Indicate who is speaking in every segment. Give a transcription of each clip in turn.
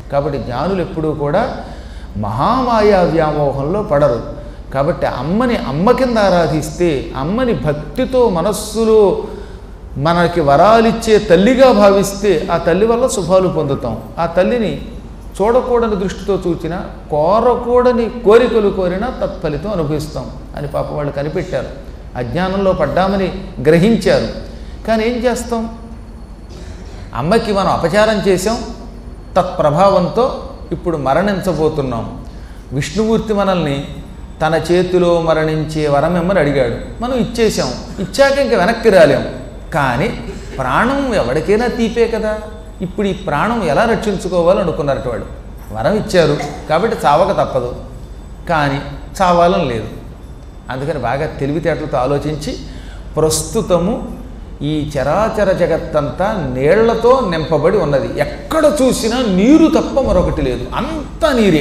Speaker 1: కాబట్టి జ్ఞానులు ఎప్పుడూ కూడా మహామాయా వ్యామోహంలో పడరు కాబట్టి అమ్మని అమ్మ కింద ఆరాధిస్తే అమ్మని భక్తితో మనస్సులో మనకి వరాలిచ్చే తల్లిగా భావిస్తే ఆ తల్లి వల్ల శుభాలు పొందుతాం ఆ తల్లిని చూడకూడని దృష్టితో చూచినా కోరకూడని కోరికలు కోరినా తత్ఫలితం అనుభవిస్తాం అని పాప వాళ్ళు కనిపెట్టారు అజ్ఞానంలో పడ్డామని గ్రహించారు కానీ ఏం చేస్తాం అమ్మకి మనం అపచారం చేసాం తత్ప్రభావంతో ఇప్పుడు మరణించబోతున్నాం విష్ణుమూర్తి మనల్ని తన చేతిలో మరణించే వరమిమ్మని అడిగాడు మనం ఇచ్చేసాం ఇచ్చాక ఇంక వెనక్కి రాలేం కానీ ప్రాణం ఎవరికైనా తీపే కదా ఇప్పుడు ఈ ప్రాణం ఎలా రక్షించుకోవాలో అనుకున్నారట వాళ్ళు వరం ఇచ్చారు కాబట్టి చావక తప్పదు కానీ చావాలని లేదు అందుకని బాగా తెలివితేటలతో ఆలోచించి ప్రస్తుతము ఈ చరాచర జగత్తంతా నీళ్లతో నింపబడి ఉన్నది ఎక్కడ చూసినా నీరు తప్ప మరొకటి లేదు అంతా నీరే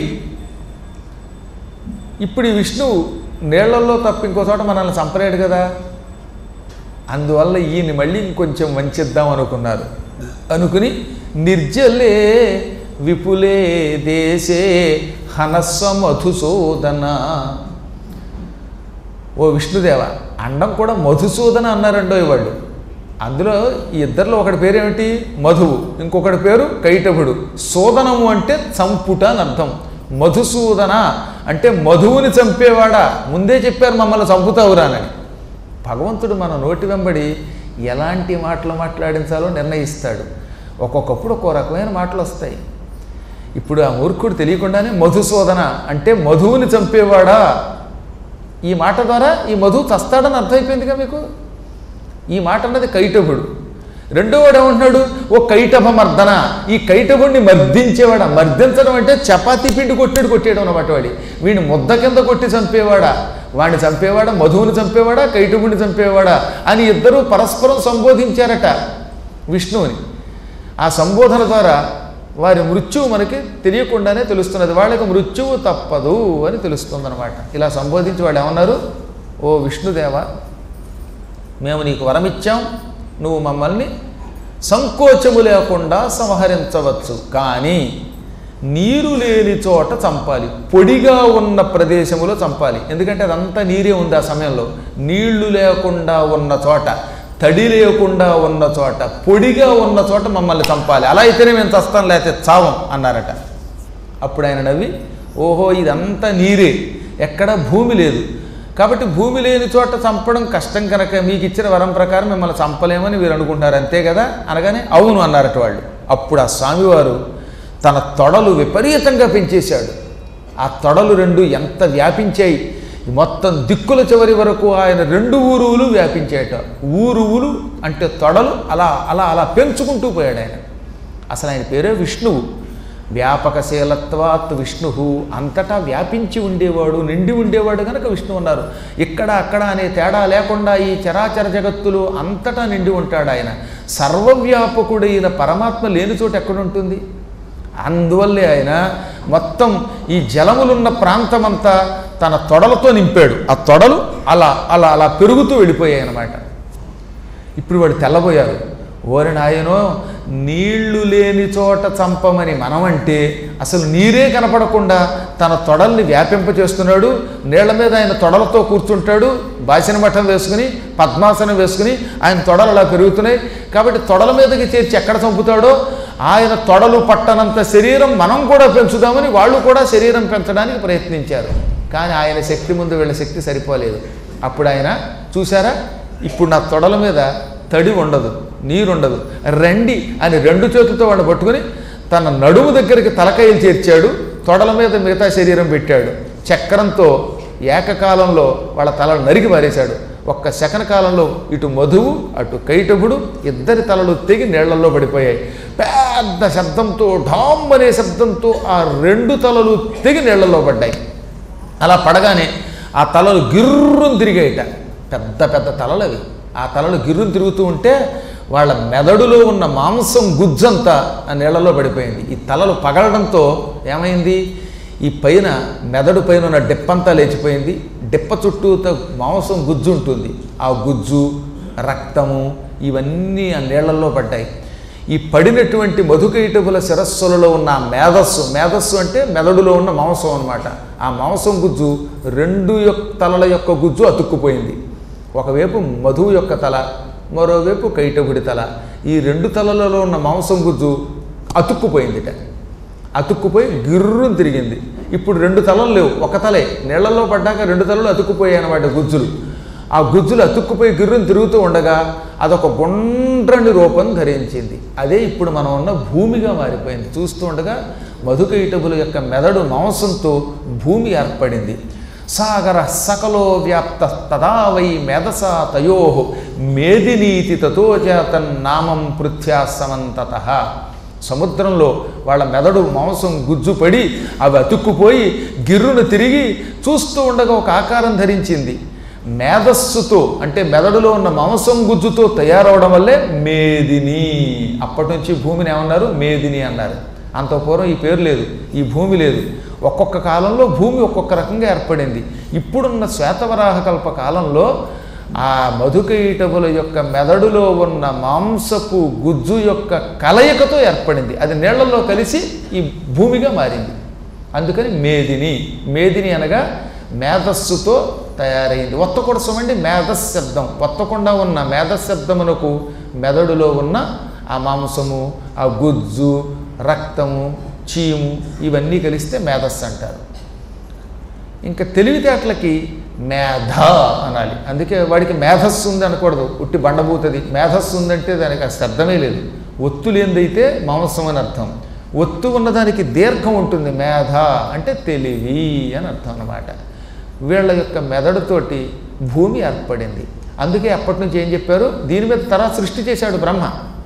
Speaker 1: ఇప్పుడు ఈ విష్ణువు నీళ్లలో తప్ప ఇంకో చోట మనల్ని చంపలేడు కదా అందువల్ల ఈయన్ని మళ్ళీ ఇంకొంచెం వంచిద్దాం అనుకున్నారు అనుకుని నిర్జలే విపులే దేశే హనస్వ మధుసూదన ఓ విష్ణుదేవ అండం కూడా మధుసూదన అన్నారండో వాళ్ళు అందులో ఈ ఇద్దరిలో ఒకటి పేరు ఏమిటి మధువు ఇంకొకటి పేరు కైటభుడు సూదనము అంటే చంపుట అని అర్థం మధుసూదన అంటే మధువుని చంపేవాడా ముందే చెప్పారు మమ్మల్ని చంపుతావురానని భగవంతుడు మన నోటి వెంబడి ఎలాంటి మాటలు మాట్లాడించాలో నిర్ణయిస్తాడు ఒక్కొక్కప్పుడు ఒక్కో రకమైన మాటలు వస్తాయి ఇప్పుడు ఆ మూర్ఖుడు తెలియకుండానే మధుసూదన అంటే మధువుని చంపేవాడా ఈ మాట ద్వారా ఈ మధువు చస్తాడని అర్థమైపోయిందిగా మీకు ఈ మాట అన్నది కైటభుడు రెండో వాడు ఏమంటున్నాడు ఓ కైటభ మర్దన ఈ కైటభుడిని మర్దించేవాడా మర్దించడం అంటే చపాతీ పిండి కొట్టాడు కొట్టేయడం అన్నమాట వాడి వీడిని ముద్ద కింద కొట్టి చంపేవాడా వాడిని చంపేవాడా మధువుని చంపేవాడా కైటభుడిని చంపేవాడా అని ఇద్దరూ పరస్పరం సంబోధించారట విష్ణువుని ఆ సంబోధన ద్వారా వారి మృత్యువు మనకి తెలియకుండానే తెలుస్తున్నది వాళ్ళకి మృత్యువు తప్పదు అని తెలుస్తుందన్నమాట ఇలా సంబోధించి వాళ్ళు ఏమన్నారు ఓ విష్ణుదేవ మేము నీకు వరమిచ్చాం నువ్వు మమ్మల్ని సంకోచము లేకుండా సంహరించవచ్చు కానీ నీరు లేని చోట చంపాలి పొడిగా ఉన్న ప్రదేశములో చంపాలి ఎందుకంటే అదంతా నీరే ఉంది ఆ సమయంలో నీళ్లు లేకుండా ఉన్న చోట తడి లేకుండా ఉన్న చోట పొడిగా ఉన్న చోట మమ్మల్ని చంపాలి అలా అయితేనే మేము చస్తాం లేకపోతే చావం అన్నారట అప్పుడు ఆయన నవ్వి ఓహో ఇదంతా నీరే ఎక్కడ భూమి లేదు కాబట్టి భూమి లేని చోట చంపడం కష్టం కనుక మీకు ఇచ్చిన వరం ప్రకారం మిమ్మల్ని చంపలేమని మీరు అనుకుంటారు అంతే కదా అనగానే అవును అన్నారట వాళ్ళు అప్పుడు ఆ స్వామివారు తన తొడలు విపరీతంగా పెంచేశాడు ఆ తొడలు రెండు ఎంత వ్యాపించాయి మొత్తం దిక్కుల చివరి వరకు ఆయన రెండు ఊరువులు వ్యాపించాయట ఊరువులు అంటే తొడలు అలా అలా అలా పెంచుకుంటూ పోయాడు ఆయన అసలు ఆయన పేరే విష్ణువు వ్యాపకశీలత్వాత్ విష్ణు అంతటా వ్యాపించి ఉండేవాడు నిండి ఉండేవాడు కనుక విష్ణు ఉన్నారు ఇక్కడ అక్కడ అనే తేడా లేకుండా ఈ చరాచర జగత్తులు అంతటా నిండి ఉంటాడు ఆయన సర్వవ్యాపకుడైన పరమాత్మ లేని చోట ఎక్కడుంటుంది అందువల్లే ఆయన మొత్తం ఈ జలములున్న ప్రాంతమంతా తన తొడలతో నింపాడు ఆ తొడలు అలా అలా అలా పెరుగుతూ వెళ్ళిపోయాయి అన్నమాట ఇప్పుడు వాడు తెల్లబోయారు ఓరి నాయనో నీళ్లు లేని చోట చంపమని మనమంటే అసలు నీరే కనపడకుండా తన తొడల్ని వ్యాపింపచేస్తున్నాడు నీళ్ల మీద ఆయన తొడలతో కూర్చుంటాడు బాసిన మఠం వేసుకుని పద్మాసనం వేసుకుని ఆయన తొడలు అలా పెరుగుతున్నాయి కాబట్టి తొడల మీదకి చేర్చి ఎక్కడ చంపుతాడో ఆయన తొడలు పట్టనంత శరీరం మనం కూడా పెంచుదామని వాళ్ళు కూడా శరీరం పెంచడానికి ప్రయత్నించారు కానీ ఆయన శక్తి ముందు వీళ్ళ శక్తి సరిపోలేదు అప్పుడు ఆయన చూసారా ఇప్పుడు నా తొడల మీద తడి ఉండదు నీరు ఉండదు రండి అని రెండు చేతులతో వాడిని పట్టుకుని తన నడుము దగ్గరికి తలకాయలు చేర్చాడు తొడల మీద మిగతా శరీరం పెట్టాడు చక్రంతో ఏకకాలంలో వాళ్ళ తలలు నరికి పారేశాడు ఒక్క సెకన కాలంలో ఇటు మధువు అటు కైటభుడు ఇద్దరి తలలు తెగి నీళ్లలో పడిపోయాయి పెద్ద శబ్దంతో ఢామ్ అనే శబ్దంతో ఆ రెండు తలలు తెగి నీళ్లలో పడ్డాయి అలా పడగానే ఆ తలలు గిర్రును తిరిగాయిట పెద్ద పెద్ద తలలు అవి ఆ తలలు గిర్రును తిరుగుతూ ఉంటే వాళ్ళ మెదడులో ఉన్న మాంసం గుజ్జంతా ఆ నీళ్లలో పడిపోయింది ఈ తలలు పగలడంతో ఏమైంది ఈ పైన మెదడు పైన ఉన్న డిప్పంతా లేచిపోయింది డిప్ప చుట్టూతో మాంసం గుజ్జు ఉంటుంది ఆ గుజ్జు రక్తము ఇవన్నీ ఆ నీళ్లలో పడ్డాయి ఈ పడినటువంటి మధుకైటపుల శిరస్సులలో ఉన్న ఆ మేధస్సు మేధస్సు అంటే మెదడులో ఉన్న మాంసం అన్నమాట ఆ మాంసం గుజ్జు రెండు యొక్క తలల యొక్క గుజ్జు అతుక్కుపోయింది ఒకవైపు మధువు యొక్క తల మరోవైపు కైటపుడి తల ఈ రెండు తలలలో ఉన్న మాంసం గుజ్జు అతుక్కుపోయిందిట అతుక్కుపోయి గిర్రుని తిరిగింది ఇప్పుడు రెండు తలలు లేవు ఒక తలే నీళ్లలో పడ్డాక రెండు తలలు అతుక్కుపోయాయి అన్నమాట గుజ్జులు ఆ గుజ్జులు అతుక్కుపోయి గిర్రుని తిరుగుతూ ఉండగా అదొక గుండ్రని రూపం ధరించింది అదే ఇప్పుడు మనం ఉన్న భూమిగా మారిపోయింది చూస్తూ ఉండగా మధుకైటబుల యొక్క మెదడు మాంసంతో భూమి ఏర్పడింది సాగర సకలో వ్యాప్త తదా వై మేధసా తయో మేదినీతి తతో చేతన్ నామం పృథ్యా సమంతత సముద్రంలో వాళ్ళ మెదడు మాంసం గుజ్జుపడి అవి అతుక్కుపోయి గిర్రును తిరిగి చూస్తూ ఉండగా ఒక ఆకారం ధరించింది మేధస్సుతో అంటే మెదడులో ఉన్న మాంసం గుజ్జుతో తయారవడం వల్లే మేదిని అప్పటి నుంచి భూమిని ఏమన్నారు మేదిని అన్నారు అంత పూర్వం ఈ పేరు లేదు ఈ భూమి లేదు ఒక్కొక్క కాలంలో భూమి ఒక్కొక్క రకంగా ఏర్పడింది ఇప్పుడున్న శ్వేతవరాహ కల్ప కాలంలో ఆ మధుకైటవుల యొక్క మెదడులో ఉన్న మాంసపు గుజ్జు యొక్క కలయికతో ఏర్పడింది అది నీళ్లలో కలిసి ఈ భూమిగా మారింది అందుకని మేదిని మేదిని అనగా మేధస్సుతో తయారైంది ఒత్తకొడ చూడండి మేధశబ్దం ఒత్తకుండా ఉన్న మేధశబ్దమునకు మెదడులో ఉన్న ఆ మాంసము ఆ గుజ్జు రక్తము చీము ఇవన్నీ కలిస్తే మేధస్సు అంటారు ఇంకా తెలివితేటలకి మేధ అనాలి అందుకే వాడికి మేధస్సు ఉంది అనకూడదు ఉట్టి బండబూతది మేధస్సు ఉందంటే దానికి ఆ శబ్దమే లేదు ఒత్తు లేనిదైతే మాంసం అని అర్థం ఒత్తు ఉన్నదానికి దీర్ఘం ఉంటుంది మేధ అంటే తెలివి అని అర్థం అన్నమాట వీళ్ళ యొక్క మెదడుతోటి భూమి ఏర్పడింది అందుకే అప్పటి నుంచి ఏం చెప్పారు దీని మీద తర్వాత సృష్టి చేశాడు బ్రహ్మ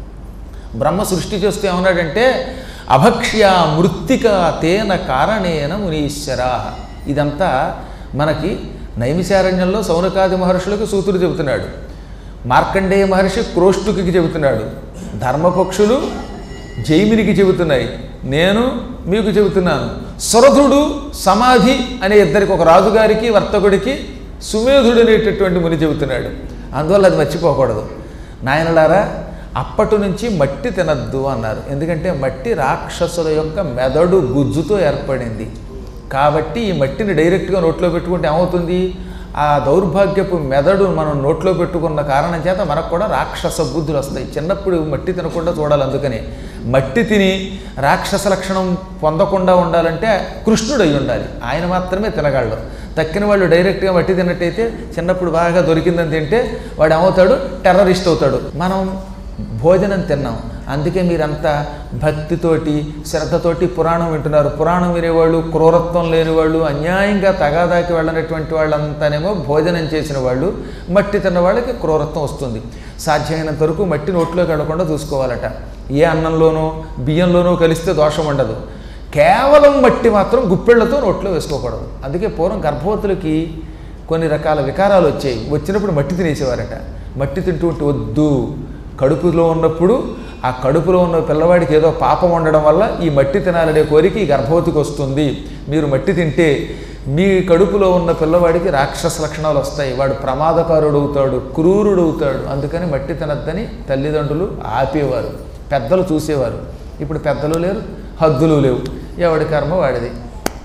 Speaker 1: బ్రహ్మ సృష్టి చేస్తూ ఏమన్నాడంటే అభక్ష్య మృత్తిక తేన కారణేన మునీశ్వరా ఇదంతా మనకి నైమిశారణ్యంలో సౌనకాది మహర్షులకు సూతుడు చెబుతున్నాడు మార్కండేయ మహర్షి క్రోష్టుకి చెబుతున్నాడు ధర్మపక్షులు జైమినికి చెబుతున్నాయి నేను మీకు చెబుతున్నాను సురధుడు సమాధి అనే ఇద్దరికి ఒక రాజుగారికి వర్తకుడికి సుమేధుడు అనేటటువంటి ముని చెబుతున్నాడు అందువల్ల అది మర్చిపోకూడదు నాయనలారా అప్పటి నుంచి మట్టి తినద్దు అన్నారు ఎందుకంటే మట్టి రాక్షసుల యొక్క మెదడు గుజ్జుతో ఏర్పడింది కాబట్టి ఈ మట్టిని డైరెక్ట్గా నోట్లో పెట్టుకుంటే ఏమవుతుంది ఆ దౌర్భాగ్యపు మెదడు మనం నోట్లో పెట్టుకున్న కారణం చేత మనకు కూడా రాక్షస బుద్ధులు వస్తాయి చిన్నప్పుడు మట్టి తినకుండా చూడాలి అందుకని మట్టి తిని రాక్షస లక్షణం పొందకుండా ఉండాలంటే కృష్ణుడు అయి ఉండాలి ఆయన మాత్రమే తినగలడు తక్కిన వాళ్ళు డైరెక్ట్గా మట్టి తిన్నట్టయితే చిన్నప్పుడు బాగా దొరికిందని తింటే వాడు ఏమవుతాడు టెర్రరిస్ట్ అవుతాడు మనం భోజనం తిన్నాం అందుకే మీరంతా భక్తితోటి శ్రద్ధతోటి పురాణం వింటున్నారు పురాణం వినేవాళ్ళు క్రూరత్వం లేని వాళ్ళు అన్యాయంగా తగాదాకి వెళ్ళనటువంటి వాళ్ళంతానేమో భోజనం చేసిన వాళ్ళు మట్టి తిన్న వాళ్ళకి క్రూరత్వం వస్తుంది సాధ్యమైనంత వరకు మట్టి నోట్లోకి వెళ్లకుండా చూసుకోవాలట ఏ అన్నంలోనో బియ్యంలోనో కలిస్తే దోషం ఉండదు కేవలం మట్టి మాత్రం గుప్పెళ్లతో నోట్లో వేసుకోకూడదు అందుకే పూర్వం గర్భవతులకి కొన్ని రకాల వికారాలు వచ్చాయి వచ్చినప్పుడు మట్టి తినేసేవారట మట్టి తింటూ ఉంటే వద్దు కడుపులో ఉన్నప్పుడు ఆ కడుపులో ఉన్న పిల్లవాడికి ఏదో పాపం ఉండడం వల్ల ఈ మట్టి తినాలనే కోరిక ఈ గర్భవతికి వస్తుంది మీరు మట్టి తింటే మీ కడుపులో ఉన్న పిల్లవాడికి రాక్షస లక్షణాలు వస్తాయి వాడు ప్రమాదకారుడు అవుతాడు క్రూరుడు అవుతాడు అందుకని మట్టి తినద్దని తల్లిదండ్రులు ఆపేవారు పెద్దలు చూసేవారు ఇప్పుడు పెద్దలు లేరు హద్దులు లేవు ఎవడి కర్మ వాడిది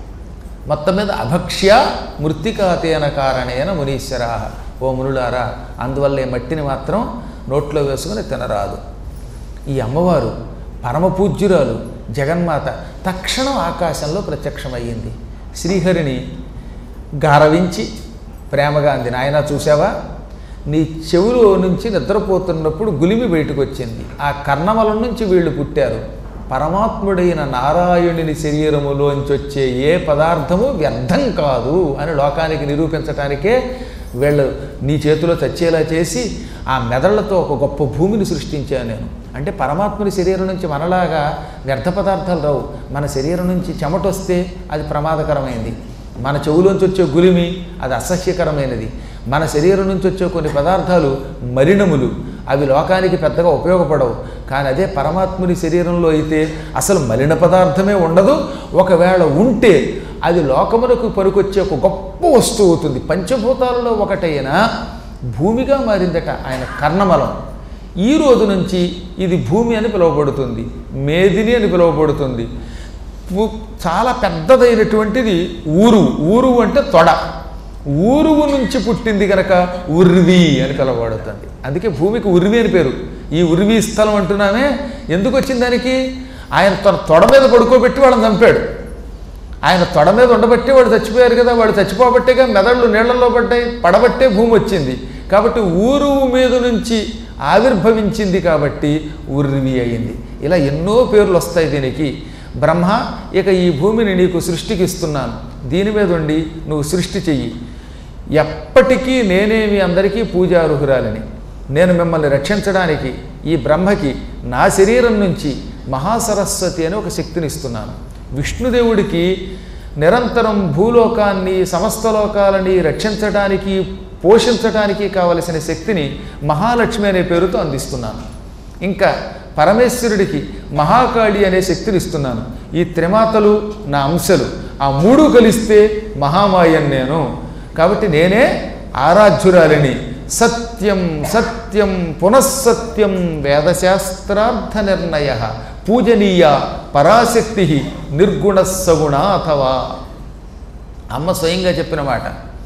Speaker 1: మొత్తం మీద అభక్ష్య మృత్తికాతేన కారణేన మునీశ్వరా ఓ మునులారా అందువల్ల ఈ మట్టిని మాత్రం నోట్లో వేసుకుని తినరాదు ఈ అమ్మవారు పరమపూజ్యురాలు జగన్మాత తక్షణం ఆకాశంలో ప్రత్యక్షమయ్యింది శ్రీహరిని గారవించి ప్రేమగా అంది నాయన చూసావా నీ చెవులో నుంచి నిద్రపోతున్నప్పుడు గులిమి బయటకు వచ్చింది ఆ కర్ణమలం నుంచి వీళ్ళు పుట్టారు పరమాత్ముడైన నారాయణుని శరీరములోంచి వచ్చే ఏ పదార్థము వ్యర్థం కాదు అని లోకానికి నిరూపించటానికే వీళ్ళు నీ చేతిలో చచ్చేలా చేసి ఆ మెదళ్లతో ఒక గొప్ప భూమిని సృష్టించాను నేను అంటే పరమాత్ముని శరీరం నుంచి మనలాగా వ్యర్థ పదార్థాలు రావు మన శరీరం నుంచి చెమట వస్తే అది ప్రమాదకరమైంది మన చెవులోంచి వచ్చే గులిమి అది అసహ్యకరమైనది మన శరీరం నుంచి వచ్చే కొన్ని పదార్థాలు మలినములు అవి లోకానికి పెద్దగా ఉపయోగపడవు కానీ అదే పరమాత్ముని శరీరంలో అయితే అసలు మలిన పదార్థమే ఉండదు ఒకవేళ ఉంటే అది లోకమునకు పనికొచ్చే ఒక గొప్ప వస్తువు అవుతుంది పంచభూతాలలో ఒకటైన భూమిగా మారిందట ఆయన కర్ణమలం ఈ రోజు నుంచి ఇది భూమి అని పిలువబడుతుంది మేదిని అని పిలువబడుతుంది పు- చాలా పెద్దదైనటువంటిది ఊరు ఊరు అంటే తొడ ఊరువు నుంచి పుట్టింది కనుక ఉర్వి అని పిలవబడుతుంది అందుకే భూమికి ఉర్వి అని పేరు ఈ ఉర్వి స్థలం అంటున్నామే ఎందుకు వచ్చింది దానికి ఆయన తన తొడ మీద పడుకోబెట్టి వాళ్ళని చంపాడు ఆయన తొడ మీద ఉండబట్టి వాడు చచ్చిపోయారు కదా వాడు చచ్చిపోబట్టేగా మెదళ్ళు నీళ్లలో పడ్డాయి పడబట్టే భూమి వచ్చింది కాబట్టి ఊరు మీద నుంచి ఆవిర్భవించింది కాబట్టి ఉర్వి అయింది ఇలా ఎన్నో పేర్లు వస్తాయి దీనికి బ్రహ్మ ఇక ఈ భూమిని నీకు సృష్టికి ఇస్తున్నాను దీని మీద ఉండి నువ్వు సృష్టి చెయ్యి ఎప్పటికీ నేనే మీ అందరికీ పూజార్హురాలని నేను మిమ్మల్ని రక్షించడానికి ఈ బ్రహ్మకి నా శరీరం నుంచి మహాసరస్వతి అని ఒక శక్తిని ఇస్తున్నాను విష్ణుదేవుడికి నిరంతరం భూలోకాన్ని సమస్త లోకాలని రక్షించడానికి పోషించడానికి కావలసిన శక్తిని మహాలక్ష్మి అనే పేరుతో అందిస్తున్నాను ఇంకా పరమేశ్వరుడికి మహాకాళి అనే శక్తిని ఇస్తున్నాను ఈ త్రిమాతలు నా అంశలు ఆ మూడు కలిస్తే మహామాయన్ నేను కాబట్టి నేనే ఆరాధ్యురాలిని సత్యం సత్యం పునఃసత్యం వేదశాస్త్రార్థ నిర్ణయ పూజనీయ పరాశక్తి నిర్గుణ సగుణ అథవా అమ్మ స్వయంగా చెప్పిన మాట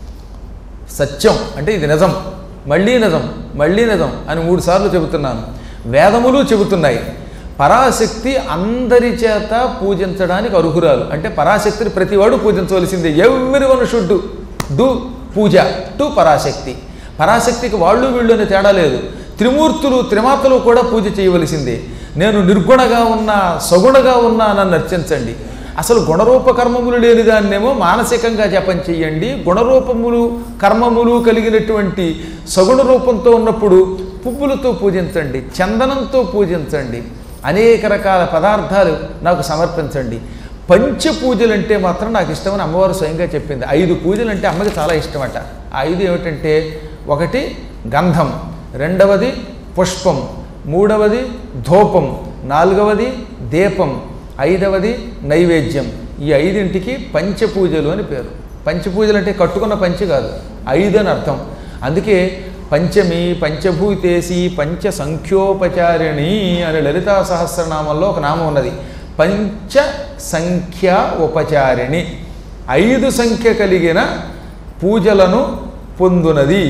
Speaker 1: సత్యం అంటే ఇది నిజం మళ్ళీ నిజం మళ్ళీ నిజం అని మూడు సార్లు చెబుతున్నాను వేదములు చెబుతున్నాయి పరాశక్తి అందరి చేత పూజించడానికి అర్హురాలు అంటే పరాశక్తిని ప్రతివాడు పూజించవలసిందే everyone should do puja to Parashakti పరాశక్తికి వాళ్ళు వీళ్ళు అనే తేడా లేదు త్రిమూర్తులు త్రిమాతలు కూడా పూజ చేయవలసిందే నేను నిర్గుణగా ఉన్నా సగుణగా ఉన్నా నన్ను అర్చించండి అసలు గుణరూప కర్మములు లేని దాన్నేమో మానసికంగా జపం చెయ్యండి గుణరూపములు కర్మములు కలిగినటువంటి సగుణ రూపంతో ఉన్నప్పుడు పువ్వులతో పూజించండి చందనంతో పూజించండి అనేక రకాల పదార్థాలు నాకు సమర్పించండి పంచ పూజలు అంటే మాత్రం నాకు ఇష్టమని అమ్మవారు స్వయంగా చెప్పింది ఐదు పూజలు అంటే అమ్మకి చాలా ఇష్టమట ఆ ఐదు ఏమిటంటే ఒకటి గంధం రెండవది పుష్పం మూడవది ధూపం నాలుగవది దీపం ఐదవది నైవేద్యం ఈ ఐదింటికి పంచపూజలు అని పేరు పంచపూజలు అంటే కట్టుకున్న పంచి కాదు ఐదు అని అర్థం అందుకే పంచమి పంచభూతేసి పంచ సంఖ్యోపచారిణి అనే లలితా సహస్రనామంలో ఒక నామం ఉన్నది పంచ సంఖ్య ఉపచారిణి ఐదు సంఖ్య కలిగిన పూజలను పొందునది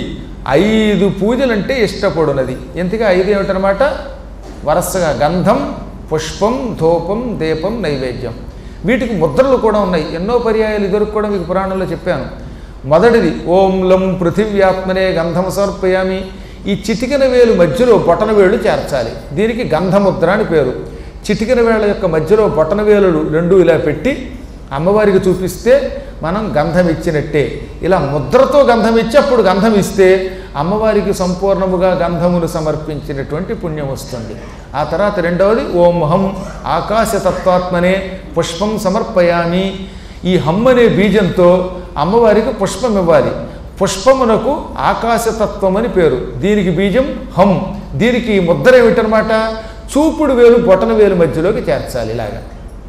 Speaker 1: ఐదు పూజలంటే ఇష్టపడునది ఎందుకు ఐదు ఏమిటనమాట వరుసగా గంధం పుష్పం ధూపం దీపం నైవేద్యం వీటికి ముద్రలు కూడా ఉన్నాయి ఎన్నో పర్యాయాలు ఇదివరకు కూడా మీకు పురాణంలో చెప్పాను మొదటిది ఓం లం పృథివ్యాత్మనే గంధం సమర్పయామి ఈ చిటికెన వేలు మధ్యలో బొటన వేళ్ళు చేర్చాలి దీనికి గంధముద్ర అని పేరు చిటికెన వేళ్ళ యొక్క మధ్యలో బొటన వేలుడు రెండు ఇలా పెట్టి అమ్మవారికి చూపిస్తే మనం గంధం ఇచ్చినట్టే ఇలా ముద్రతో గంధం ఇచ్చి అప్పుడు గంధం ఇస్తే అమ్మవారికి సంపూర్ణముగా గంధమును సమర్పించినటువంటి పుణ్యం వస్తుంది ఆ తర్వాత రెండవది ఓం హం ఆకాశతత్వాత్మనే పుష్పం సమర్పయామి ఈ హమ్ అనే బీజంతో అమ్మవారికి పుష్పం ఇవ్వాలి పుష్పమునకు ఆకాశతత్వం అని పేరు దీనికి బీజం హం దీనికి ఈ ముద్ర ఏమిటనమాట చూపుడు వేలు బొటన వేలు మధ్యలోకి చేర్చాలి ఇలాగా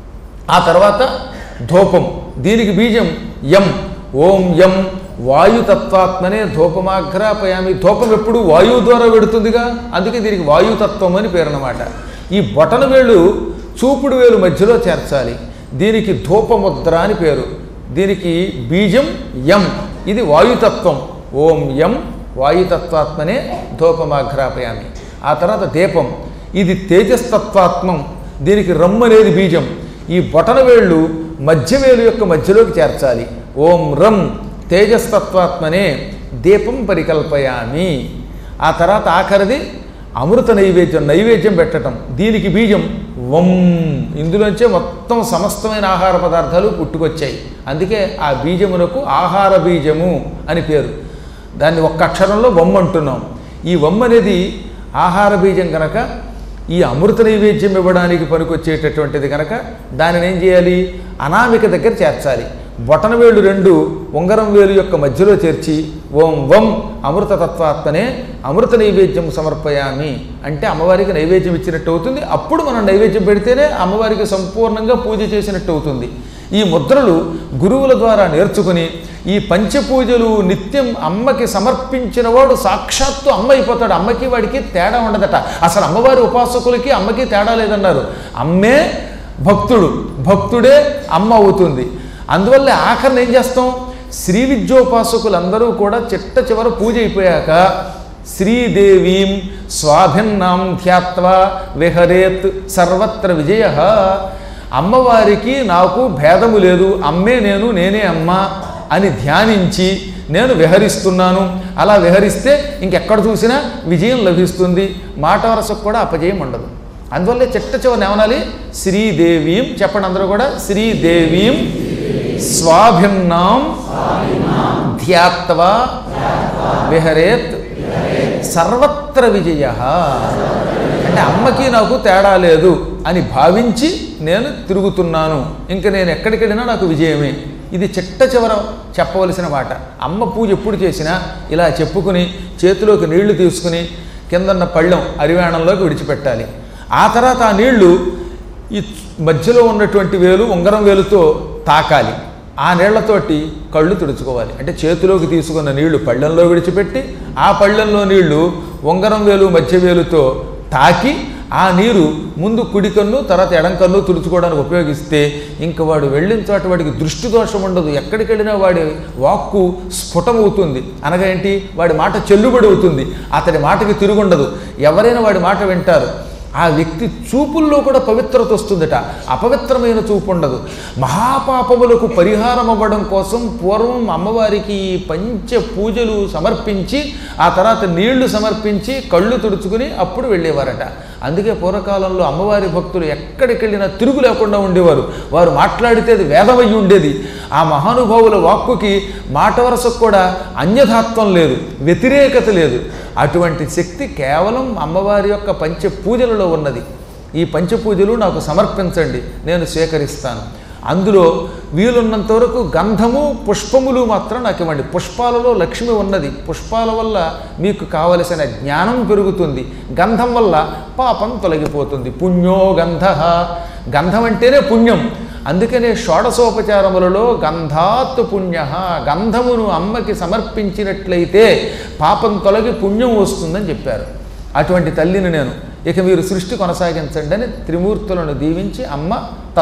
Speaker 1: ఆ తర్వాత ధూపం దీనికి బీజం యం ఓం యం వాయుతత్వాత్మనే ధూపమాఘ్రాపయామి ధూపం ఎప్పుడు వాయువు ద్వారా వెడుతుందిగా అందుకే దీనికి వాయుతత్వం అని పేరు అన్నమాట ఈ బొటన వేలు చూపుడు వేలు మధ్యలో చేర్చాలి దీనికి ధూపముద్ర అని పేరు దీనికి బీజం యం ఇది వాయుతత్వం ఓం యం వాయుతత్వాత్మనే ధూపమాఘ్రాపయామి ఆ తర్వాత దీపం ఇది తేజస్తత్వాత్మం దీనికి రమ్ అనేది బీజం ఈ బొటన వేళ్ళు మధ్యవేలు యొక్క మధ్యలోకి చేర్చాలి ఓం రం తేజస్తత్వాత్మనే దీపం పరికల్పయామి ఆ తర్వాత ఆఖరిది అమృత నైవేద్యం నైవేద్యం పెట్టడం దీనికి బీజం వం ఇందులోంచే మొత్తం సమస్తమైన ఆహార పదార్థాలు పుట్టుకొచ్చాయి అందుకే ఆ బీజమునకు ఆహార బీజము అని పేరు దాన్ని ఒక్క అక్షరంలో వమ్మ అంటున్నాం ఈ వమ్మ అనేది ఆహార బీజం కనుక ఈ అమృత నైవేద్యం ఇవ్వడానికి పనికొచ్చేటటువంటిది కనుక దానిని ఏం చేయాలి అనామిక దగ్గర చేర్చాలి బొటన వేలు రెండు ఉంగరం వేలు యొక్క మధ్యలో చేర్చి ఓం వం అమృతతత్వాత్మనే అమృత నైవేద్యం సమర్పయామి అంటే అమ్మవారికి నైవేద్యం ఇచ్చినట్టు అవుతుంది అప్పుడు మనం నైవేద్యం పెడితేనే అమ్మవారికి సంపూర్ణంగా పూజ చేసినట్టు అవుతుంది ఈ ముద్రలు గురువుల ద్వారా నేర్చుకుని ఈ పంచపూజలు నిత్యం అమ్మకి సమర్పించిన వాడు సాక్షాత్తు అమ్మ అయిపోతాడు అమ్మకి వాడికి తేడా ఉండదట అసలు అమ్మవారి ఉపాసకులకి అమ్మకి తేడా లేదన్నారు అమ్మే భక్తుడు భక్తుడే అమ్మ అవుతుంది అందువల్ల ఆఖరిని ఏం చేస్తాం శ్రీ విద్యోపాసకులందరూ కూడా చిట్ట చివర పూజ అయిపోయాక శ్రీదేవీం స్వాభిన్నాం ధ్యాత్వా విహరేత్ సర్వత్ర విజయ అమ్మవారికి నాకు భేదము లేదు అమ్మే నేను నేనే అమ్మ అని ధ్యానించి నేను విహరిస్తున్నాను అలా విహరిస్తే ఇంకెక్కడ చూసినా విజయం లభిస్తుంది మాట వరసకు కూడా అపజయం ఉండదు అందువల్లే చిట్ట చివరిని ఏమనాలి శ్రీదేవీం చెప్పండి అందరూ కూడా శ్రీదేవీం స్వాభిన్నాం ధ్యాత్వా విహరేత్ సర్వత్ర విజయ అంటే అమ్మకి నాకు తేడా లేదు అని భావించి నేను తిరుగుతున్నాను ఇంక నేను ఎక్కడికి వెళ్ళినా నాకు విజయమే ఇది చిట్ట చివర చెప్పవలసిన మాట అమ్మ పూజ ఎప్పుడు చేసినా ఇలా చెప్పుకుని చేతిలోకి నీళ్లు తీసుకుని కిందన్న పళ్ళెం అరివాణంలోకి విడిచిపెట్టాలి ఆ తర్వాత ఆ నీళ్లు ఈ మధ్యలో ఉన్నటువంటి వేలు ఉంగరం వేలుతో తాకాలి ఆ నీళ్లతోటి కళ్ళు తుడుచుకోవాలి అంటే చేతిలోకి తీసుకున్న నీళ్లు పళ్ళెంలో విడిచిపెట్టి ఆ పళ్ళెంలో నీళ్లు ఉంగరం వేలు మధ్య వేలుతో తాకి ఆ నీరు ముందు కుడి కన్ను తర్వాత ఎడం కన్ను తుడుచుకోవడానికి ఉపయోగిస్తే ఇంక వాడు వెళ్ళిన చోట వాడికి దృష్టి దోషం ఉండదు ఎక్కడికి వెళ్ళినా వాడి వాక్కు స్ఫుటమవుతుంది అనగా ఏంటి వాడి మాట చెల్లుబడి అవుతుంది అతడి మాటకి తిరుగుండదు ఎవరైనా వాడి మాట వింటారు ఆ వ్యక్తి చూపుల్లో కూడా పవిత్రత వస్తుందట అపవిత్రమైన చూపు ఉండదు మహాపాపములకు పరిహారం అవ్వడం కోసం పూర్వం అమ్మవారికి ఈ పంచ పూజలు సమర్పించి ఆ తర్వాత నీళ్లు సమర్పించి కళ్ళు తుడుచుకుని అప్పుడు వెళ్ళేవారట అందుకే పూర్వకాలంలో అమ్మవారి భక్తులు ఎక్కడికి వెళ్ళినా తిరుగు లేకుండా ఉండేవారు వారు మాట్లాడితే అది వేదమయ్యి ఉండేది ఆ మహానుభావుల వాక్కుకి మాట వరసకు కూడా అన్యథాత్వం లేదు వ్యతిరేకత లేదు అటువంటి శక్తి కేవలం అమ్మవారి యొక్క పంచ పూజలలో ఉన్నది ఈ పంచపూజలు నాకు సమర్పించండి నేను స్వీకరిస్తాను అందులో వీలున్నంత వరకు గంధము పుష్పములు మాత్రం నాకు ఇవ్వండి పుష్పాలలో లక్ష్మి ఉన్నది పుష్పాల వల్ల మీకు కావలసిన జ్ఞానం పెరుగుతుంది గంధం వల్ల పాపం తొలగిపోతుంది పుణ్యో గంధ గంధం అంటేనే పుణ్యం అందుకనే షోడశోపచారములలో గంధాత్ పుణ్య గంధమును అమ్మకి సమర్పించినట్లయితే పాపం తొలగి పుణ్యం వస్తుందని చెప్పారు అటువంటి తల్లిని నేను ఇక మీరు సృష్టి కొనసాగించండి అని త్రిమూర్తులను దీవించి అమ్మ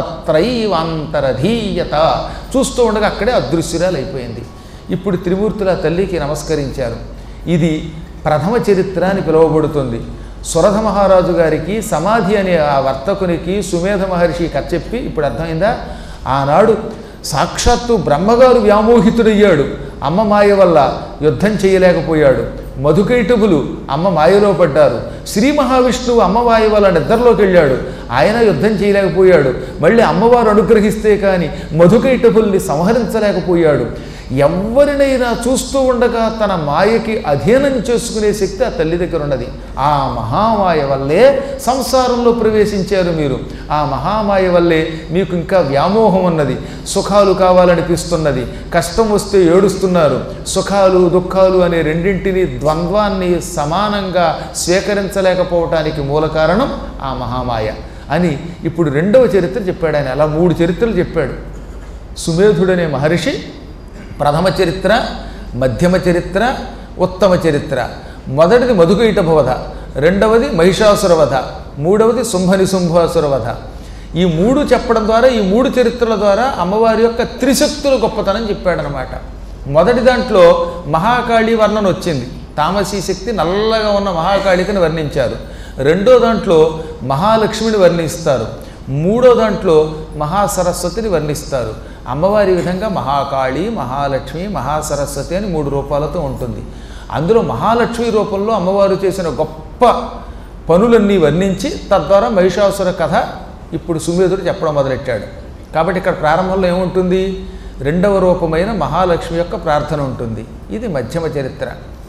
Speaker 1: తత్రైవాంతరధీయత చూస్తూ ఉండగా అక్కడే అదృశ్యురాలు అయిపోయింది ఇప్పుడు త్రిమూర్తుల తల్లికి నమస్కరించారు ఇది ప్రథమ చరిత్ర అని పిలువబడుతుంది సురథ మహారాజు గారికి సమాధి అనే ఆ వర్తకునికి సుమేధ మహర్షి కథ చెప్పి ఇప్పుడు అర్థమైందా ఆనాడు సాక్షాత్తు బ్రహ్మగారు వ్యామోహితుడయ్యాడు అమ్మ మాయ వల్ల యుద్ధం చేయలేకపోయాడు మధుకైటబులు అమ్మ మాయలో పడ్డారు శ్రీ మహావిష్ణువు అమ్మ మాయ వల్ల నిద్రలోకి వెళ్ళాడు ఆయన యుద్ధం చేయలేకపోయాడు మళ్ళీ అమ్మవారు అనుగ్రహిస్తే కానీ మధుకైటబుల్ని సంహరించలేకపోయాడు ఎవరినైనా చూస్తూ ఉండగా తన మాయకి అధీనం చేసుకునే శక్తి ఆ తల్లి దగ్గర ఉన్నది ఆ మహామాయ వల్లే సంసారంలో ప్రవేశించారు మీరు ఆ మహామాయ వల్లే మీకు ఇంకా వ్యామోహం ఉన్నది సుఖాలు కావాలనిపిస్తున్నది కష్టం వస్తే ఏడుస్తున్నారు సుఖాలు దుఃఖాలు అనే రెండింటిని ద్వంద్వాన్ని సమానంగా స్వీకరించలేకపోవటానికి మూల కారణం ఆ మహామాయ అని ఇప్పుడు రెండవ చరిత్ర చెప్పాడు ఆయన అలా మూడు చరిత్రలు చెప్పాడు సుమేధుడనే మహర్షి ప్రథమ చరిత్ర మధ్యమ చరిత్ర ఉత్తమ చరిత్ర మొదటిది మధుకైట వధ రెండవది మహిషాసుర వధ మూడవది శుంభనిశుంభాసుర వధ ఈ మూడు చెప్పడం ద్వారా ఈ మూడు చరిత్రల ద్వారా అమ్మవారి యొక్క త్రిశక్తుల గొప్పతనం చెప్పాడనమాట మొదటి దాంట్లో మహాకాళి వర్ణన వచ్చింది తామసీ శక్తి నల్లగా ఉన్న మహాకాళికని వర్ణించారు రెండో దాంట్లో మహాలక్ష్మిని వర్ణిస్తారు మూడో దాంట్లో మహాసరస్వతిని వర్ణిస్తారు అమ్మవారి విధంగా మహాకాళి మహాలక్ష్మి మహాసరస్వతి అని మూడు రూపాలతో ఉంటుంది అందులో మహాలక్ష్మి రూపంలో అమ్మవారు చేసిన గొప్ప పనులన్నీ వర్ణించి తద్వారా మహిషాసుర కథ ఇప్పుడు సుమేధుడు చెప్పడం మొదలెట్టాడు కాబట్టి ఇక్కడ ప్రారంభంలో ఏముంటుంది రెండవ రూపమైన మహాలక్ష్మి యొక్క ప్రార్థన ఉంటుంది ఇది మధ్యమ చరిత్ర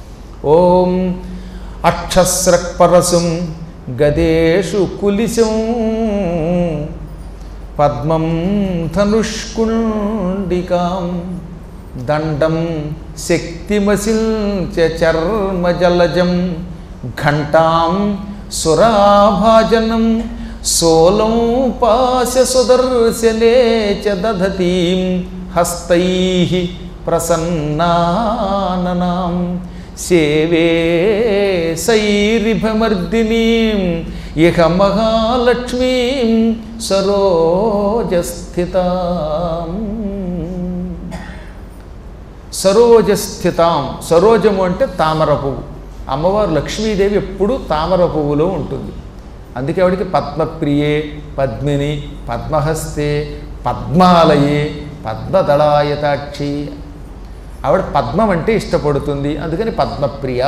Speaker 1: ఓం అక్షస్రక్పరసుం గదేషు కులిశం పద్మం ధనుష్కుండికాం దండం శక్తిమసిల్చ చర్మజలజం ఘంటాం సురాభాజనం సోలం పాశ సుదర్శనే చ దధతీం హస్తై ప్రసన్నాననాం సేవే సైరిభమర్దినీం ఇహ మహాలక్ష్మీం సరోజస్థితాం సరోజస్థితాం సరోజము అంటే తామర పువ్వు అమ్మవారు లక్ష్మీదేవి ఎప్పుడూ తామర పువ్వులో ఉంటుంది అందుకే ఆవిడికి పద్మప్రియే పద్మిని పద్మహస్తే పద్మాలయే పద్మదళాయతాక్షి ఆవిడ పద్మం అంటే ఇష్టపడుతుంది అందుకని పద్మప్రియ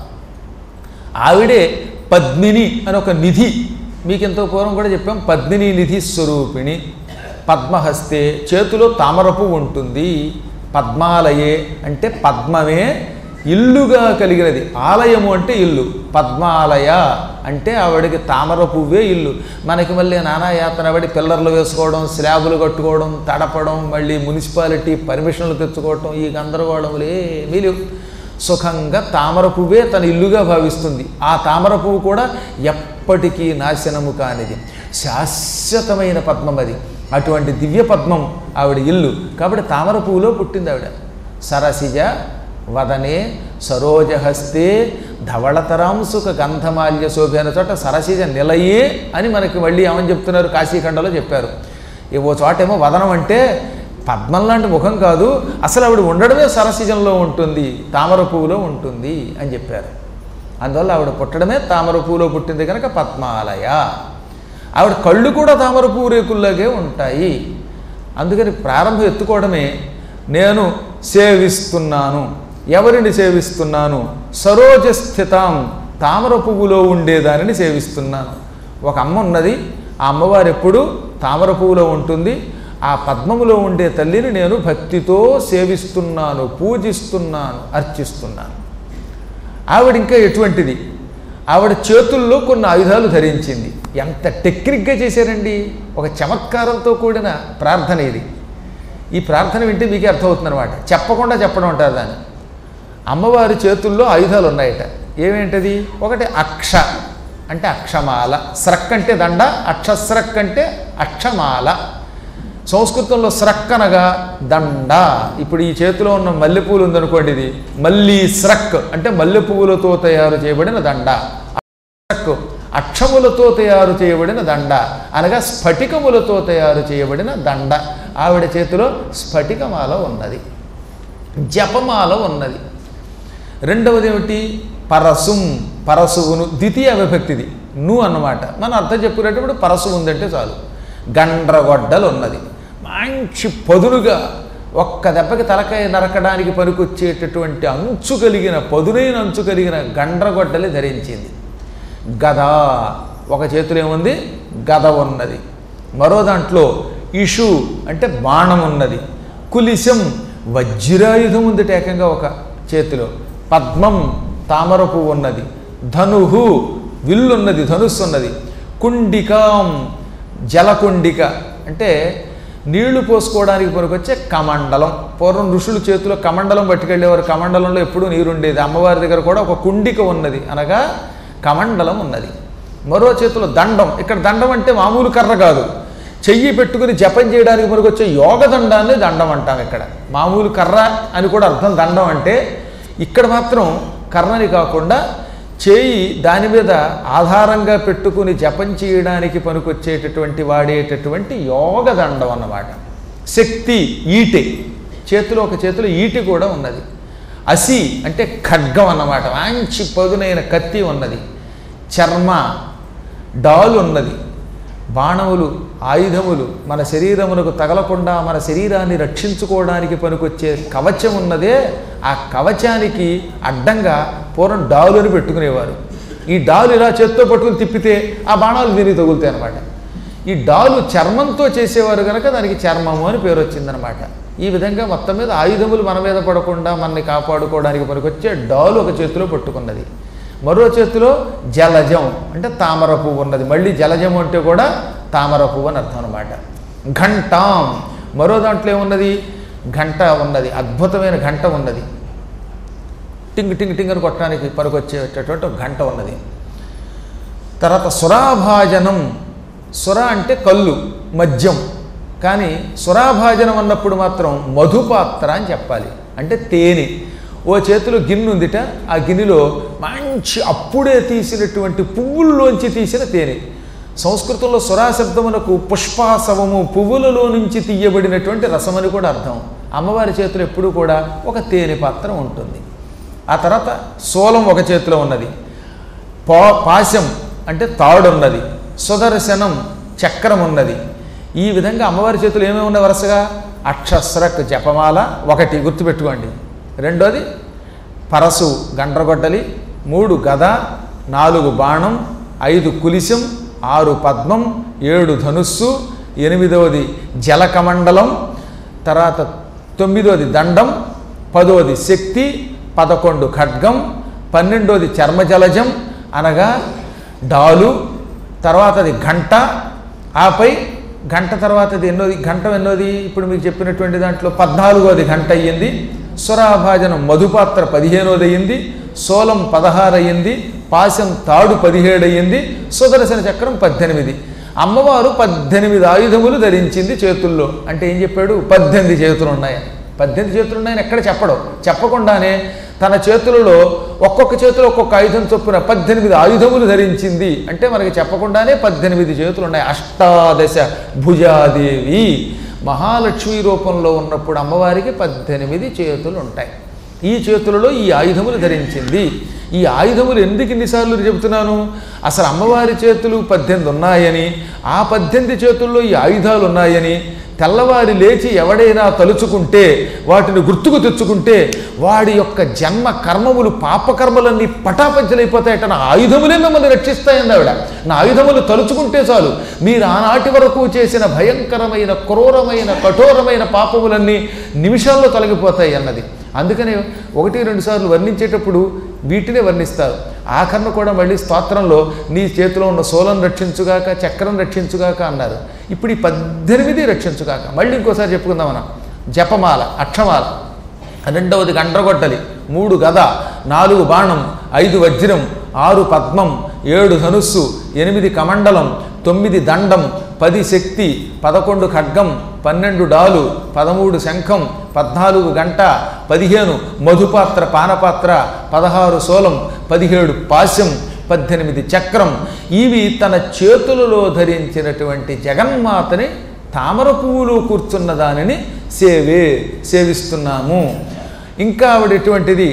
Speaker 1: ఆవిడే పద్మిని అని ఒక నిధి మీకు ఎంతో పూర్వం కూడా చెప్పాం పద్మిని నిధి స్వరూపిణి పద్మహస్తే చేతిలో తామరపు ఉంటుంది పద్మాలయే అంటే పద్మమే ఇల్లుగా కలిగినది ఆలయము అంటే ఇల్లు పద్మాలయ అంటే ఆవిడకి తామర పువ్వే ఇల్లు మనకి మళ్ళీ నానా యాతన పడి పిల్లర్లు వేసుకోవడం స్లాబులు కట్టుకోవడం తడపడం మళ్ళీ మున్సిపాలిటీ పర్మిషన్లు తెచ్చుకోవడం ఈ గందరగోళములు ఏమీ లేవు సుఖంగా తామర పువ్వే తన ఇల్లుగా భావిస్తుంది ఆ తామర పువ్వు కూడా ఎప్పటికీ నాశనము కానిది శాశ్వతమైన పద్మం అది అటువంటి దివ్య పద్మం ఆవిడ ఇల్లు కాబట్టి తామర పువ్వులో పుట్టింది ఆవిడ సరసిజ వదనే సరోజహస్తే ధవళతరాంసుక గంధమాల్య శోభ అనే చోట సరసిజ నిలయే అని మనకి మళ్ళీ ఏమని చెప్తున్నారు కాశీఖండలో చెప్పారు ఏ ఓ చోట ఏమో వదనం అంటే పద్మం లాంటి ముఖం కాదు అసలు ఆవిడ ఉండడమే సరసిజంలో ఉంటుంది తామర పువ్వులో ఉంటుంది అని చెప్పారు అందువల్ల ఆవిడ పుట్టడమే తామర పువ్వులో పుట్టింది కనుక పద్మాలయ ఆవిడ కళ్ళు కూడా తామర పువ్వు రేకుల్లాగే ఉంటాయి అందుకని ప్రారంభం ఎత్తుకోవడమే నేను సేవిస్తున్నాను ఎవరిని సేవిస్తున్నాను సరోజ స్థితాం తామర పువ్వులో ఉండేదానిని సేవిస్తున్నాను ఒక అమ్మ ఉన్నది ఆ అమ్మవారు ఎప్పుడు తామర పువ్వులో ఉంటుంది ఆ పద్మములో ఉండే తల్లిని నేను భక్తితో సేవిస్తున్నాను పూజిస్తున్నాను అర్చిస్తున్నాను ఆవిడ ఇంకా ఎటువంటిది ఆవిడ చేతుల్లో కొన్ని ఆయుధాలు ధరించింది ఎంత టెక్నిక్గా చేశారండి ఒక చమత్కారంతో కూడిన ప్రార్థన ఇది ఈ ప్రార్థన వింటే మీకే అర్థమవుతుంది అనమాట చెప్పకుండా చెప్పడం అంటారు దాన్ని అమ్మవారి చేతుల్లో ఆయుధాలు ఉన్నాయట ఏమేంటది ఒకటి అక్ష అంటే అక్షమాల స్రక్ అంటే దండ అక్షస్రక్ అంటే అక్షమాల సంస్కృతంలో స్రక్ అనగా దండ ఇప్పుడు ఈ చేతిలో ఉన్న మల్లెపూలు ఉందనుకోండి ఇది మల్లీ స్రక్ అంటే మల్లె పువ్వులతో తయారు చేయబడిన దండ స్రక్ అక్షములతో తయారు చేయబడిన దండ అనగా స్ఫటికములతో తయారు చేయబడిన దండ ఆవిడ చేతిలో స్ఫటికమాల ఉన్నది జపమాల ఉన్నది రెండవది ఏమిటి పరసుం పరసువును ద్వితీయ విభక్తిది ను అన్నమాట మనం అర్థం చెప్పుకునేటప్పుడు పరసు ఉందంటే చాలు గండ్రగొడ్డలు ఉన్నది మంచి పదునుగా ఒక్క దెబ్బకి తలకాయ నరకడానికి పనికొచ్చేటటువంటి అంచు కలిగిన పదునైన అంచు కలిగిన గండ్రగొడ్డలి ధరించింది గద ఒక చేతిలో ఏముంది గద ఉన్నది మరో దాంట్లో ఇషు అంటే బాణం ఉన్నది కులిశం వజ్రాయుధం ఉంది ఏకంగా ఒక చేతిలో పద్మం తామర పువ్వు ఉన్నది ధనుహు విల్లున్నది ధనుస్సు ఉన్నది కుండికాం జలకుండిక అంటే నీళ్లు పోసుకోవడానికి పనికొచ్చే కమండలం పూర్వం ఋషులు చేతిలో కమండలం పట్టుకెళ్ళేవారు కమండలంలో ఎప్పుడూ నీరుండేది అమ్మవారి దగ్గర కూడా ఒక కుండిక ఉన్నది అనగా కమండలం ఉన్నది మరో చేతిలో దండం ఇక్కడ దండం అంటే మామూలు కర్ర కాదు చెయ్యి పెట్టుకుని జపం చేయడానికి పనికొచ్చే యోగ దండాన్ని దండం అంటాం ఇక్కడ మామూలు కర్ర అని కూడా అర్థం దండం అంటే ఇక్కడ మాత్రం కర్రని కాకుండా చేయి దాని మీద ఆధారంగా పెట్టుకుని జపం చేయడానికి పనికొచ్చేటటువంటి వాడేటటువంటి యోగ దండం అన్నమాట శక్తి ఈటె చేతిలో ఒక చేతిలో ఈటి కూడా ఉన్నది అసి అంటే ఖడ్గం అన్నమాట మంచి పదునైన కత్తి ఉన్నది చర్మ డాలు ఉన్నది బాణములు ఆయుధములు మన శరీరమునకు తగలకుండా మన శరీరాన్ని రక్షించుకోవడానికి పనికొచ్చే కవచం ఉన్నదే ఆ కవచానికి అడ్డంగా పూర్వం డాలు అని పెట్టుకునేవారు ఈ డాలు ఇలా చేత్తో పట్టుకుని తిప్పితే ఆ బాణాలు దీనికి తగులుతాయి అనమాట ఈ డాలు చర్మంతో చేసేవారు కనుక దానికి చర్మము అని పేరు వచ్చిందనమాట ఈ విధంగా మొత్తం మీద ఆయుధములు మన మీద పడకుండా మనని కాపాడుకోవడానికి పనికొచ్చే డాలు ఒక చేతిలో పట్టుకున్నది మరో చేతిలో జలజం అంటే తామర పువ్వు ఉన్నది మళ్ళీ జలజం అంటే కూడా తామర పువ్వు అని అర్థం అనమాట ఘంటాం మరో దాంట్లో ఏమున్నది ఘంట ఉన్నది అద్భుతమైన ఘంట ఉన్నది టింగ్ టింగ్ టింగ్ అని కొట్టడానికి పనికొచ్చేటటువంటి ఒక గంట ఉన్నది తర్వాత సురాభాజనం సుర అంటే కళ్ళు మద్యం కానీ సురాభాజనం అన్నప్పుడు మాత్రం మధుపాత్ర అని చెప్పాలి అంటే తేనె ఓ చేతిలో గిన్నె ఉందిట ఆ గిన్నెలో మంచి అప్పుడే తీసినటువంటి పువ్వుల్లోంచి తీసిన తేనె సంస్కృతంలో సురాశబ్దమునకు పుష్పాసవము పువ్వులలో నుంచి తీయబడినటువంటి రసమని కూడా అర్థం అమ్మవారి చేతిలో ఎప్పుడూ కూడా ఒక తేనె పాత్ర ఉంటుంది ఆ తర్వాత సోలం ఒక చేతిలో ఉన్నది పా పాశం అంటే తాడు ఉన్నది సుదర్శనం చక్రం ఉన్నది ఈ విధంగా అమ్మవారి చేతులు ఏమేమి ఉన్నాయి వరుసగా అక్షస్రక్ జపమాల ఒకటి గుర్తుపెట్టుకోండి రెండోది పరసు గండ్రగొడ్డలి మూడు గద నాలుగు బాణం ఐదు కులిశం ఆరు పద్మం ఏడు ధనుస్సు ఎనిమిదవది జలకమండలం తర్వాత తొమ్మిదోది దండం పదోది శక్తి పదకొండు ఖడ్గం పన్నెండోది చర్మజలజం అనగా డాలు తర్వాతది గంట ఆపై గంట తర్వాతది ఎన్నోది గంట ఎన్నోది ఇప్పుడు మీకు చెప్పినటువంటి దాంట్లో పద్నాలుగోది గంట అయ్యింది సురాభాజనం మధుపాత్ర పదిహేనోది అయ్యింది సోలం పదహారు అయ్యింది పాశం తాడు పదిహేడు అయ్యింది సుదర్శన చక్రం పద్దెనిమిది అమ్మవారు పద్దెనిమిది ఆయుధములు ధరించింది చేతుల్లో అంటే ఏం చెప్పాడు పద్దెనిమిది చేతులు ఉన్నాయని పద్దెనిమిది చేతులు ఉన్నాయని ఎక్కడ చెప్పడం చెప్పకుండానే తన చేతులలో ఒక్కొక్క చేతిలో ఒక్కొక్క ఆయుధం చొప్పున పద్దెనిమిది ఆయుధములు ధరించింది అంటే మనకి చెప్పకుండానే పద్దెనిమిది చేతులు ఉన్నాయి అష్టాదశ భుజాదేవి మహాలక్ష్మి రూపంలో ఉన్నప్పుడు అమ్మవారికి పద్దెనిమిది చేతులు ఉంటాయి ఈ చేతులలో ఈ ఆయుధములు ధరించింది ఈ ఆయుధములు ఎందుకు ఇన్నిసార్లు చెబుతున్నాను అసలు అమ్మవారి చేతులు పద్దెనిమిది ఉన్నాయని ఆ పద్దెనిమిది చేతుల్లో ఈ ఆయుధాలు ఉన్నాయని తెల్లవారి లేచి ఎవడైనా తలుచుకుంటే వాటిని గుర్తుకు తెచ్చుకుంటే వాడి యొక్క జన్మ కర్మములు పాపకర్మలన్నీ పటాపంచలైపోతాయట నా ఆయుధములే మిమ్మల్ని రక్షిస్తాయండి ఆవిడ నా ఆయుధములు తలుచుకుంటే చాలు మీరు ఆనాటి వరకు చేసిన భయంకరమైన క్రూరమైన కఠోరమైన పాపములన్నీ నిమిషాల్లో తొలగిపోతాయి అన్నది అందుకనే ఒకటి రెండు సార్లు వర్ణించేటప్పుడు వీటినే వర్ణిస్తారు ఆఖరణ కూడా మళ్ళీ స్తోత్రంలో నీ చేతిలో ఉన్న సోలం రక్షించుగాక చక్రం రక్షించుగాక అన్నారు ఇప్పుడు ఈ పద్దెనిమిది రక్షించుగాక మళ్ళీ ఇంకోసారి చెప్పుకుందాం మనం జపమాల అక్షమాల రెండవది గండ్రగొట్టలి మూడు గద నాలుగు బాణం ఐదు వజ్రం ఆరు పద్మం ఏడు ధనుస్సు ఎనిమిది కమండలం తొమ్మిది దండం పది శక్తి పదకొండు ఖడ్గం పన్నెండు డాలు పదమూడు శంఖం పద్నాలుగు గంట పదిహేను మధుపాత్ర పానపాత్ర పదహారు సోలం పదిహేడు పాశం పద్దెనిమిది చక్రం ఇవి తన చేతులలో ధరించినటువంటి జగన్మాతని తామర పువ్వులో కూర్చున్న దానిని సేవే సేవిస్తున్నాము ఇంకా ఆవిడ ఎటువంటిది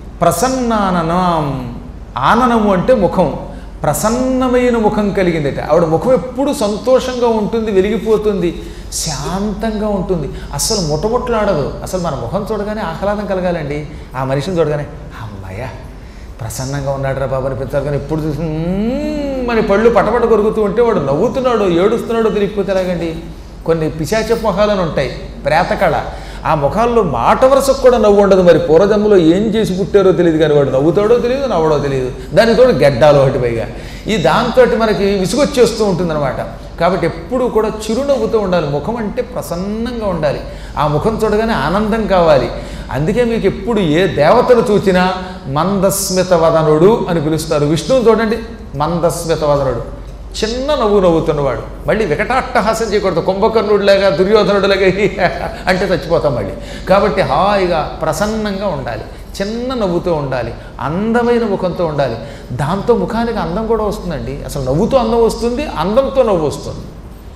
Speaker 1: ప్రసన్నాననం ఆననము అంటే ముఖం ప్రసన్నమైన ముఖం కలిగిందట ఆవిడ ముఖం ఎప్పుడు సంతోషంగా ఉంటుంది వెలిగిపోతుంది శాంతంగా ఉంటుంది అసలు ముట్టముట్లాడదు అసలు మన ముఖం చూడగానే ఆహ్లాదం కలగాలండి ఆ మనిషిని చూడగానే అమ్మాయ ప్రసన్నంగా ఉన్నాడు రా బాబు అనిపించాలి కానీ ఎప్పుడు చూసి "మ్మ్" మరి పళ్ళు పటపట కొరుకుతూ ఉంటే వాడు నవ్వుతున్నాడో ఏడుస్తున్నాడో తెలియకపోతే ఎలాగండి కొన్ని పిశాచ మొహాలను ఉంటాయి ప్రేతకళ ఆ ముఖాల్లో మాట వరుసకు కూడా నవ్వు ఉండదు మరి పూర్వజన్మలో ఏం చేసి పుట్టారో తెలియదు కానీ వాడు నవ్వుతాడో తెలియదు నవ్వడో తెలియదు దానితో గడ్డాలు ఒకటి పైగా ఈ దాంతో మనకి విసుగొచ్చేస్తూ ఉంటుందన్నమాట కాబట్టి ఎప్పుడూ కూడా చిరునవ్వుతూ ఉండాలి ముఖం అంటే ప్రసన్నంగా ఉండాలి ఆ ముఖం చూడగానే ఆనందం కావాలి అందుకే మీకు ఎప్పుడు ఏ దేవతను చూసినా మందస్మిత వదనుడు అని పిలుస్తారు విష్ణువు చూడండి మందస్మిత వదనుడు చిన్న నవ్వు నవ్వుతున్నవాడు మళ్ళీ వికటాట్టహాసం చేయకూడదు కుంభకర్ణుడిలాగా దుర్యోధనుడిలాగా హి హ హ అంటే చచ్చిపోతాం మళ్ళీ కాబట్టి హాయిగా ప్రసన్నంగా ఉండాలి చిన్న నవ్వుతూ ఉండాలి అందమైన ముఖంతో ఉండాలి దాంతో ముఖానికి అందం కూడా వస్తుందండి అసలు నవ్వుతో అందం వస్తుంది అందంతో నవ్వు వస్తుంది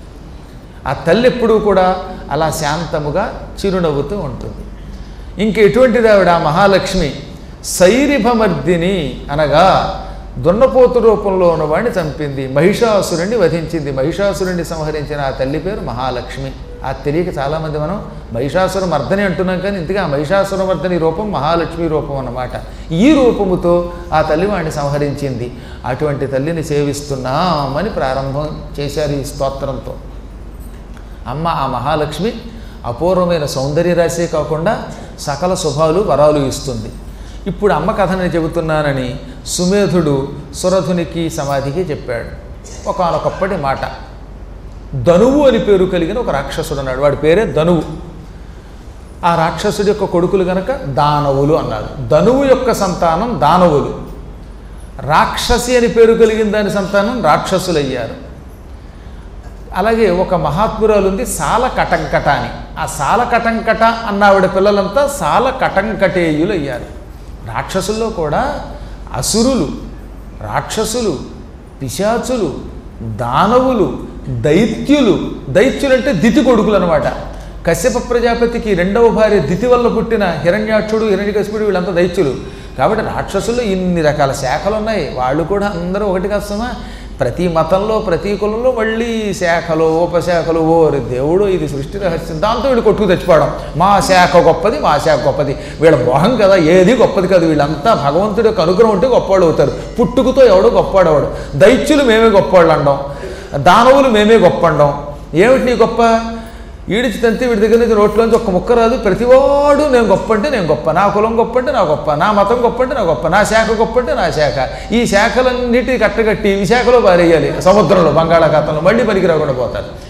Speaker 1: ఆ తల్లి ఎప్పుడూ కూడా అలా శాంతముగా చిరునవ్వుతూ ఉంటుంది ఇంక ఎటువంటిది ఆవిడ ఆ మహాలక్ష్మి శైరిభమర్దిని అనగా దున్నపోతు రూపంలో ఉన్నవాడిని చంపింది మహిషాసురుణ్ణి వధించింది మహిషాసురుణ్ణి సంహరించిన ఆ తల్లి పేరు మహాలక్ష్మి ఆ తెలియక చాలామంది మనం మహిషాసుర మర్దని అంటున్నాం కానీ ఇంతగా ఆ మహిషాసుర మర్దని రూపం మహాలక్ష్మి రూపం అన్నమాట ఈ రూపముతో ఆ తల్లి వాడిని సంహరించింది అటువంటి తల్లిని సేవిస్తున్నామని ప్రారంభం చేశారు ఈ స్తోత్రంతో అమ్మ ఆ మహాలక్ష్మి అపూర్వమైన సౌందర్య రాశే కాకుండా సకల శుభాలు వరాలు ఇస్తుంది ఇప్పుడు అమ్మ కథని చెబుతున్నానని సుమేధుడు సురధునికి సమాధికి చెప్పాడు ఒకనొకప్పటి మాట ధనువు అని పేరు కలిగిన ఒక రాక్షసుడు అన్నాడు వాడి పేరే ధనువు ఆ రాక్షసుడి యొక్క కొడుకులు గనక దానవులు అన్నారు ధనువు యొక్క సంతానం దానవులు రాక్షసి అని పేరు కలిగిన దాని సంతానం రాక్షసులయ్యారు అలాగే ఒక మహాత్మురాలు ఉంది సాల కటంకట అని ఆ సాల కటంకట అన్న ఆవిడ పిల్లలంతా సాల కటంకటేయులు అయ్యారు రాక్షసుల్లో కూడా అసురులు రాక్షసులు పిశాచులు దానవులు దైత్యులు దైత్యులు అంటే దితి కొడుకులు అనమాట కశ్యప ప్రజాపతికి రెండవ భార్య దితి వల్ల పుట్టిన హిరణ్యాక్షుడు హిరణ్యకశిపుడు వీళ్ళంతా దైత్యులు కాబట్టి రాక్షసుల్లో ఇన్ని రకాల శాఖలు ఉన్నాయి వాళ్ళు కూడా అందరూ ఒకటి కష్టమా ప్రతి మతంలో ప్రతి కులంలో మళ్ళీ శాఖలు ఉపశాఖలు ఓరి దేవుడు ఇది సృష్టి రహస్యం దాంతో వీళ్ళు కొట్టుకు తెచ్చిపోవడం మా శాఖ గొప్పది మా శాఖ గొప్పది వీళ్ళ మొహం కదా ఏది గొప్పది కాదు వీళ్ళంతా భగవంతుడి యొక్క అనుగ్రహం ఉంటే గొప్పవాడు అవుతారు పుట్టుకతో ఎవడో గొప్పవాడు అవడు దైత్యులు మేమే గొప్పవాళ్ళు అనడం దానవులు మేమే గొప్ప అనడం ఏమిటి నీ గొప్ప ఈడిచి తంతి వీడి దగ్గర నుంచి నోట్లోంచి ఒక్క ముక్క రాదు ప్రతివాడు నేను గొప్ప అంటే నేను గొప్ప నా కులం గొప్ప అంటే నా గొప్ప నా మతం గొప్ప అంటే నా గొప్ప నా శాఖ గొప్ప అంటే నా శాఖ ఈ శాఖలన్నిటి కట్టగట్టి ఈ శాఖలో పారేయాలి సముద్రంలో బంగాళాఖాతంలో మళ్ళీ పనికి రాకుండా పోతారు